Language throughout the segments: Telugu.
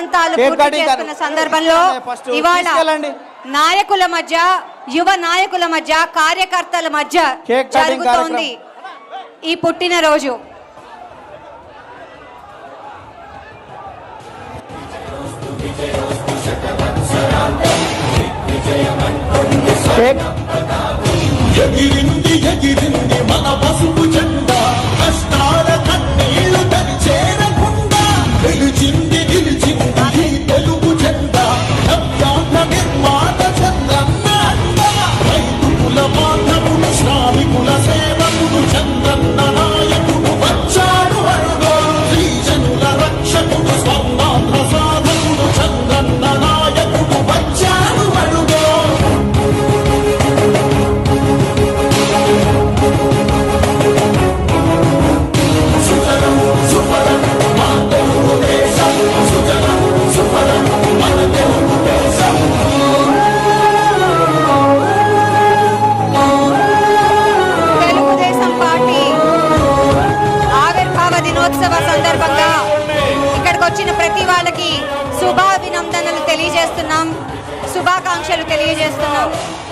వాసంతాలు కేక్ పూర్తి కటింగ్ చేసుకున్న కాదు. సందర్భంలో ఫస్ట్ ఇవాళ తీసుకెళ్ళండి. నాయకుల మధ్య యువ నాయకుల మధ్య కార్యకర్తల మధ్య కేక్ కటింగ్ జరుగుతోంది ఈ పుట్టినరోజు కేక్ ఎగిరింది ఎగిరింది మన పసుపు జెండా కష్టాల కన్నీళ్లు తరిచేరకుండా నిలిచింది నిలిచింది ఈ తెలుగు జెండా నవ్యాంధ్ర నిర్మాత చంద్రన్న అండ రైతుకుల మాధవుడు శ్రామికుల సేవకుడు చంద్రన్న నాయకుడు వచ్చాడు అడుగో శ్రీజనుల రక్షకుడు స్వర్ణాంధ్ర సాధకుడు చంద్రన్న నాయకుడు వచ్చాడు అడుగో సుజనం సుఫలం మా తెలుగు దేశం సుజనం సుఫలం మన తెలుగు దేశం తెలుగుదేశం పార్టీ ఆవిర్భావ దినోత్సవ సందర్భంగా ఇక్కడికి వచ్చిన ప్రతి వాళ్ళకి శుభాభినందనలు తెలియజేస్తున్నాం శుభాకాంక్షలు తెలియజేస్తున్నాం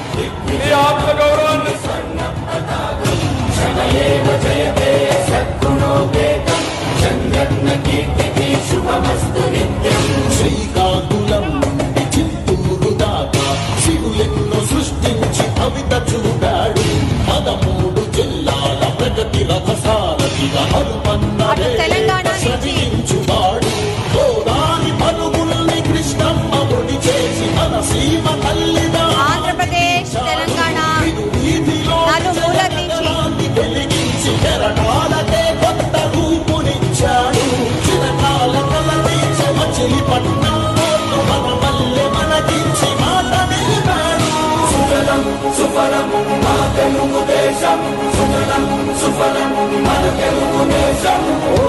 శ్రీకాకుళం నుండి చిత్తూరు దాకా శివులెన్నో సృష్టించి కవిత చూపాడు పదమూడు జిల్లాల ప్రగతి రథసారథిగా హనుమన్న అటు తెలంగాణ నుంచి శ్రమించువాడు గోదారి పరుగుల్ని కృష్ణమ్మ ఒడి చేసి మన సీమ తల్లిగా ఆంధ్రప్రదేశ్ తెలంగాణ వీధిలో నలుమూలల నుంచి జగన్నాథాన్ని వెలిగించి కెరటాలకే కొత్త రూపునిచ్చాడు చిరకాల కల తీర్చే మచిలీపట్నం పోర్టు మన మల్లె మనకించి మాట నిలిపాడు సుజలం సుఫలం మా తెలుగు దేశం సుజలం సుఫలం మన తెలుగు దేశం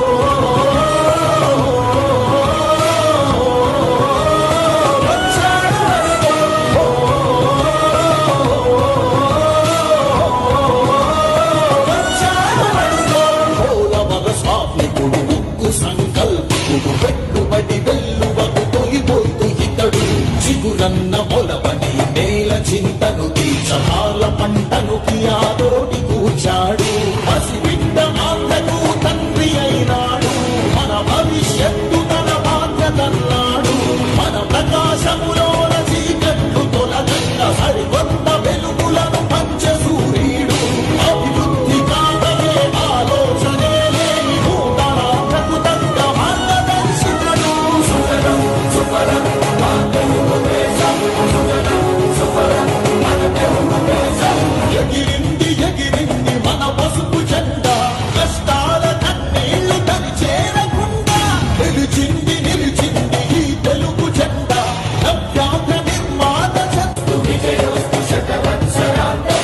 స్వామికుడు ముక్కు సంకల్పుడు పెట్టుబడి వెల్లువకు తొలిపోతు ఇతడు చిగురన్న మొలబడి నేల చింతను తీర్చహాల పంటను కియాదోటి కూర్చాడు పసిబిడ్డ ఆంధ్రకు తండ్రి అయినాడు మన భవిష్యత్తు తన బాధ్యతన్నాడు మన ప్రకాశములోన చీకట్లు తొలగంగా సరికొత్త వెలుగులను పంచ సూర్యుడు అభివృద్ధి కాదనే ఆలోచనే లేని నూతనాంధ్రకు తగ్గ మార్గదర్శకుడు సుజనం సుఫలం మా తెలుగు దేశం సుజనం సుఫలం మన తెలుగు దేశం ఎగిరింది ఎగిరింది మన పసుపు జెండా కష్టాల కన్నీళ్లు తరిచేరకుండా నిలిచింది నిలిచింది ఈ తెలుగు జెండా నవ్యాంధ్ర నిర్మాత చంద్రు విజయోస్తు శతవత్సరాంతం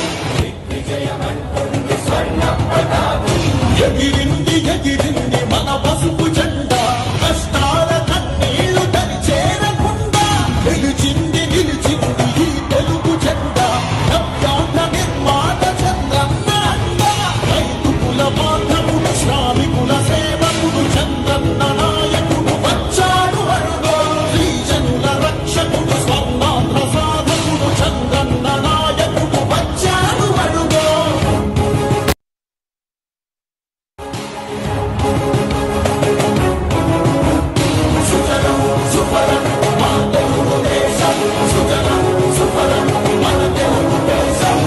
ఎగిరింది ఎగిరింది మన పసుపు జెండా కష్టాల కన్నీళ్లు తరిచేరకుండా నిలిచింది నిలిచింది ఈ తెలుగు జెండా నవ్యాంధ్ర నిర్మాత చంద్రన్న అండ రైతుకుల బాంధవుడు శ్రామికుల సేవకుడు చంద్రన్న నాయకుడు వచ్చాడు అడుగో శ్రీజనుల రక్షకుడు స్వర్ణాంధ్ర సాధకుడు చంద్రన్న నాయకుడు వచ్చాడు అడుగో సుజనం సుఫలం మా తెలుగు దేశం సుజనం సుఫలం మన తెలుగు దేశం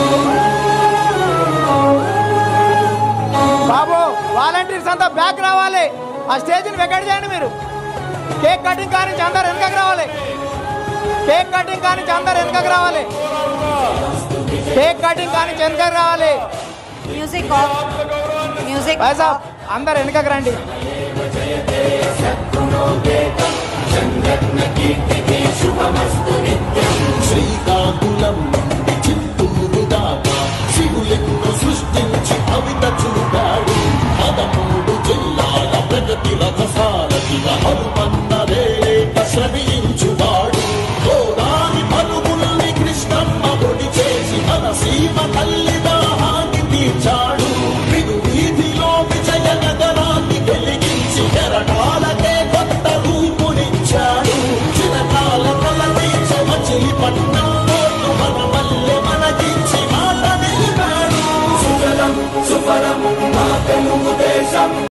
బాబు వాలంటీర్స్ అంతా బ్యాక్ రావాలి ఆ స్టేజ్ని వెకట్ చేయండి మీరు కేక్ కటింగ్ కానించి అందరు వెనకకి రావాలి కేక్ కటింగ్ కానించి అందరు వెనకకి రావాలి కేక్ కటింగ్ కానించి వెనకకి రావాలి మ్యూజిక్ ఆఫ్ మ్యూజిక్ భాయ్ సాబ్ అందరు వెనకకి రండి శ్రీకాకుళం నుండి చిత్తూరు దాకా శివులెన్నో సృష్టించి కవిత చూపాడు పదమూడు జిల్లాల ప్రగతి రథసారథిగా హనుమన్న రేట శ్రమించువాడు గోదారి పలుగుల్ని కృష్ణమ్మ ఒడి చేసి మన సీమ తల్లి దాహాన్ని తీర్చాడు విను వీధిలో విజయ నగరాన్ని వెలిగించి కెరటాలకే కొత్త రూపుని సుఫలం సుఫలం మా తెలుగుదేశం